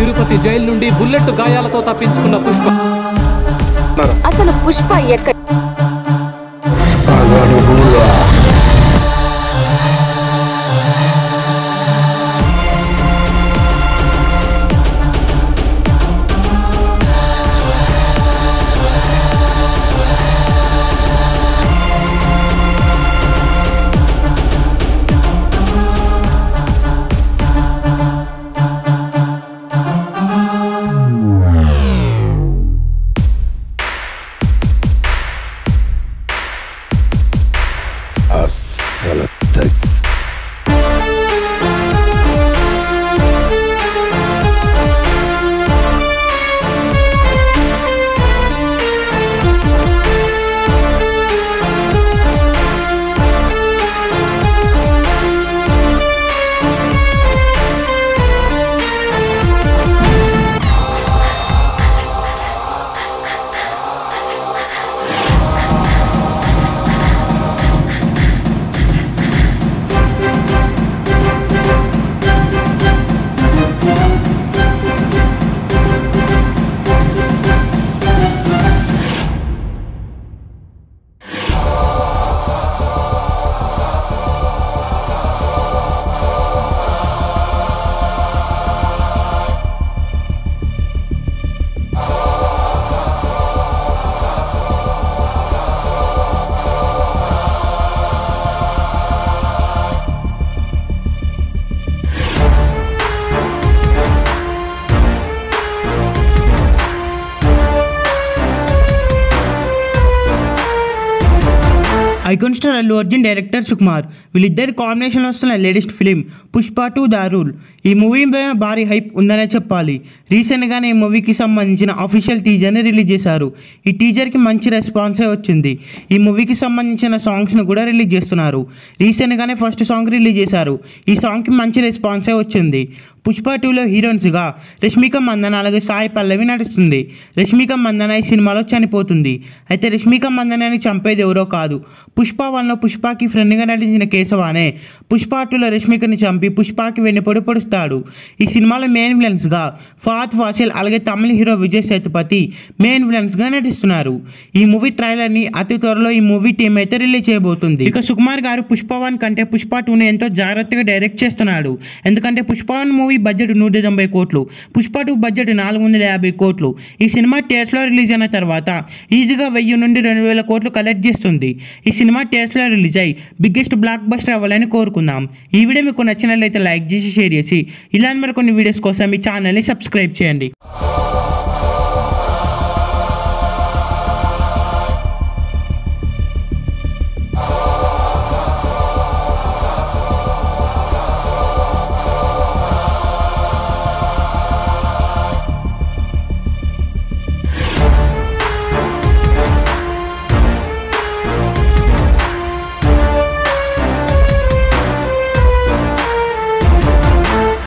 Tirupati jail నుండి bullet గాయాలతో తప్పించుకున్న పుష్ప అసలు పుష్ప ఎక్కడ అస్సలు తగ్గ icon star Allu Arjun director Sukumar వీళ్ళిద్దరి కాంబినేషన్లో వస్తున్న లేటెస్ట్ ఫిలిం పుష్ప టు దారుల్ ఈ మూవీ పైన భారీ హైప్ ఉందనే చెప్పాలి రీసెంట్గానే ఈ మూవీకి సంబంధించిన అఫీషియల్ టీజర్ని రిలీజ్ చేశారు ఈ టీజర్కి మంచి రెస్పాన్సే వచ్చింది ఈ మూవీకి సంబంధించిన సాంగ్స్ను కూడా రిలీజ్ చేస్తున్నారు రీసెంట్గానే ఫస్ట్ సాంగ్ రిలీజ్ చేశారు ఈ సాంగ్కి మంచి రెస్పాన్సే వచ్చింది పుష్ప టూలో హీరోయిన్స్గా రష్మిక మందన అలాగే సాయి పల్లవి నటిస్తుంది రష్మిక మందన ఈ సినిమాలో చనిపోతుంది అయితే రష్మిక మందనని చంపేది ఎవరో కాదు పుష్ప వన్లో పుష్పకి ఫ్రెండ్గా నటించిన కేశవానే పుష్ప టూలో రష్మికని చంపి పుష్పకి వెన్నుపొడి పొడుస్తాడు ఈ సినిమాలో మెయిన్ విలన్స్గా ఫాత్ ఫాసిల్ అలాగే తమిళ హీరో విజయ్ సేతుపతి మెయిన్ విలన్స్గా నటిస్తున్నారు ఈ మూవీ ట్రైలర్ని అతి త్వరలో ఈ మూవీ టీం అయితే రిలీజ్ చేయబోతుంది ఇక సుకుమార్ గారు పుష్ప వన్ కంటే పుష్ప టూని ఎంతో జాగ్రత్తగా డైరెక్ట్ చేస్తున్నాడు ఎందుకంటే పుష్ప వన్ మూవీ బడ్జెట్ నూట తొంభై కోట్లు పుష్ప టూ బడ్జెట్ నాలుగు వందల యాభై కోట్లు ఈ సినిమా థియేటర్లో రిలీజ్ అయిన తర్వాత ఈజీగా వెయ్యి నుండి రెండు వేల కోట్లు కలెక్ట్ చేస్తుంది ఈ సినిమా థియేటర్లో రిలీజ్ అయ్యి బిగ్గెస్ట్ బ్లాక్ బస్టర్ అవ్వాలని కోరుకుందాం ఈ వీడియో మీకు నచ్చినట్లయితే లైక్ చేసి షేర్ చేసి ఇలాంటి మరికొన్ని వీడియోస్ కోసం ఈ ఛానల్ని సబ్స్క్రైబ్ చేయండి